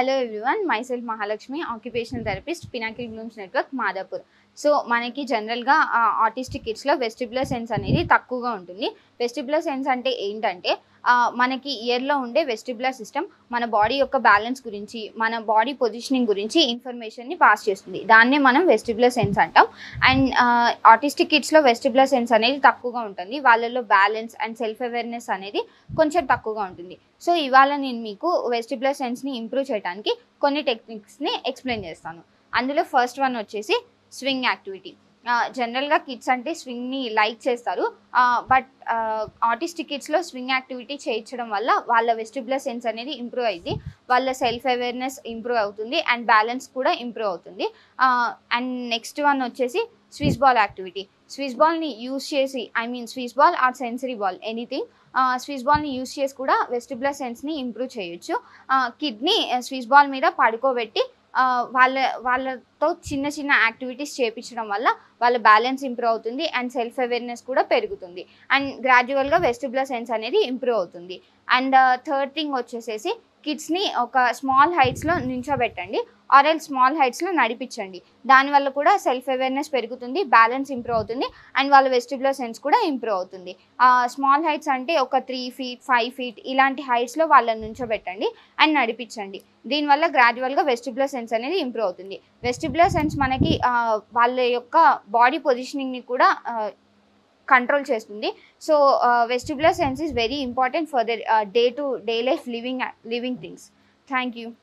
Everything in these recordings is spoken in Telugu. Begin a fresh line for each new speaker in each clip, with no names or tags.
hello everyone myself Mahalakshmi occupational therapist Pinnacle Blooms Network Madhapur so మనకి జనరల్గా ఆటిస్టిక్ కిడ్స్లో వెస్టిబులర్ సెన్స్ అనేది తక్కువగా ఉంటుంది వెస్టిబులర్ సెన్స్ అంటే ఏంటంటే ఆ, మనకి ఇయర్లో ఉండే వెస్టిబులర్ సిస్టమ్ మన బాడీ యొక్క బ్యాలెన్స్ గురించి మన బాడీ పొజిషనింగ్ గురించి ఇన్ఫర్మేషన్ని పాస్ చేస్తుంది దాన్నే మనం వెస్టిబులర్ సెన్స్ అంటాం అండ్ ఆటిస్టిక్ కిడ్స్లో వెస్టిబులర్ సెన్స్ అనేది తక్కువగా ఉంటుంది వాళ్ళలో బ్యాలెన్స్ అండ్ సెల్ఫ్ అవేర్నెస్ అనేది కొంచెం తక్కువగా ఉంటుంది సో ఇవాళ నేను మీకు వెస్టిబులర్ సెన్స్ని ఇంప్రూవ్ చేయడానికి కొన్ని టెక్నిక్స్ని ఎక్స్ప్లెయిన్ చేస్తాను అందులో ఫస్ట్ వన్ వచ్చేసి స్వింగ్ యాక్టివిటీ జనరల్గా కిడ్స్ అంటే స్వింగ్ని లైక్ చేస్తారు బట్ ఆటిస్టిక్ కిడ్స్లో స్వింగ్ యాక్టివిటీ చేయించడం వల్ల వాళ్ళ వెస్టిబులర్ సెన్స్ అనేది ఇంప్రూవ్ అయింది వాళ్ళ సెల్ఫ్ అవేర్నెస్ ఇంప్రూవ్ అవుతుంది అండ్ బ్యాలెన్స్ కూడా ఇంప్రూవ్ అవుతుంది అండ్ నెక్స్ట్ వన్ వచ్చేసి స్విస్ బాల్ యాక్టివిటీ స్విస్ బాల్ని యూస్ చేసి I mean Swiss ball or sensory ball anything Swiss బాల్ని యూస్ చేసి కూడా వెస్టిబులర్ సెన్స్ని ఇంప్రూవ్ చేయొచ్చు కిడ్ని స్విస్ బాల్ మీద పడుకోబెట్టి ఆ, వాళ్ళ వాళ్ళతో చిన్న చిన్న యాక్టివిటీస్ చేయించడం వల్ల వాళ్ళ బ్యాలెన్స్ ఇంప్రూవ్ అవుతుంది అండ్ సెల్ఫ్ అవేర్నెస్ కూడా పెరుగుతుంది అండ్ గ్రాడ్యువల్గా వెస్టిబులర్ సెన్స్ అనేది ఇంప్రూవ్ అవుతుంది అండ్ థర్డ్ థింగ్ వచ్చేసేసి కిడ్స్ని ఒక స్మాల్ హైట్స్లో నించోబెట్టండి ఆర్ ఎల్ స్మాల్ హైట్స్లో నడిపించండి దానివల్ల కూడా సెల్ఫ్ అవేర్నెస్ పెరుగుతుంది బ్యాలెన్స్ ఇంప్రూవ్ అవుతుంది అండ్ వాళ్ళ వెస్టిబులర్ సెన్స్ కూడా ఇంప్రూవ్ అవుతుంది స్మాల్ హైట్స్ అంటే ఒక త్రీ ఫీట్ ఫైవ్ ఫీట్ ఇలాంటి హైట్స్లో వాళ్ళని నుంచోబెట్టండి అండ్ నడిపించండి దీనివల్ల గ్రాడ్యువల్గా వెస్టిబులర్ సెన్స్ అనేది ఇంప్రూవ్ అవుతుంది వెస్టిబులర్ సెన్స్ మనకి ఆ, వాళ్ళ యొక్క బాడీ పొజిషనింగ్ని కూడా కంట్రోల్ చేస్తుంది so vestibular sense is very important for their day to day life living living things thank you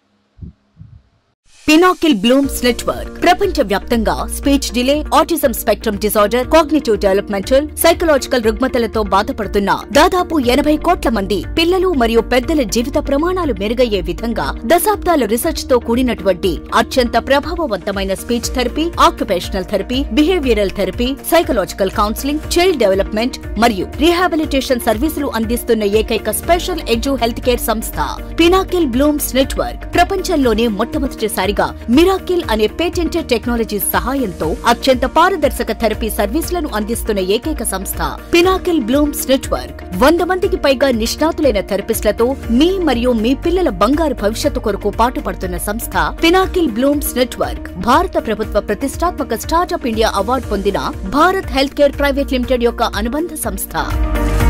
Pinnacle Blooms Network ప్రపంచ వ్యాప్తంగా speech delay autism spectrum disorder cognitive developmental psychological రుగ్మతలతో బాధపడుతున్న దాదాపు ఎనభై కోట్ల మంది పిల్లలు మరియు పెద్దల జీవిత ప్రమాణాలు మెరుగయ్యే విధంగా దశాబ్దాల రీసెర్చ్ తో కూడినటువంటి అత్యంత ప్రభావవంతమైన speech therapy occupational therapy behavioural therapy psychological counselling child development మరియు రీహాబిలిటేషన్ సర్వీసులు అందిస్తున్న ఏకైక స్పెషల్ ఎడ్యు హెల్త్ కేర్ సంస్థ పినాకిల్ బ్లూమ్స్ నెట్వర్క్ ప్రపంచంలోనే మొట్టమొదటిసారిగా మిరాకిల్ అనే పేటెంటెడ్ టెక్నాలజీ సహాయంతో అత్యంత పారదర్శక థెరపీ సర్వీసులను అందిస్తున్న ఏకైక సంస్థ పినాకిల్ బ్లూమ్స్ నెట్వర్క్ వంద మందికి పైగా నిష్ణాతులైన థెరపిస్టులతో మీ మరియు మీ పిల్లల బంగారు భవిష్యత్తు కొరకు పాటుపడుతున్న సంస్థ పినాకిల్ బ్లూమ్స్ నెట్వర్క్ భారత ప్రభుత్వ ప్రతిష్టాత్మక స్టార్టప్ ఇండియా అవార్డు పొందిన Bharat health care private limited యొక్క అనుబంధ సంస్థ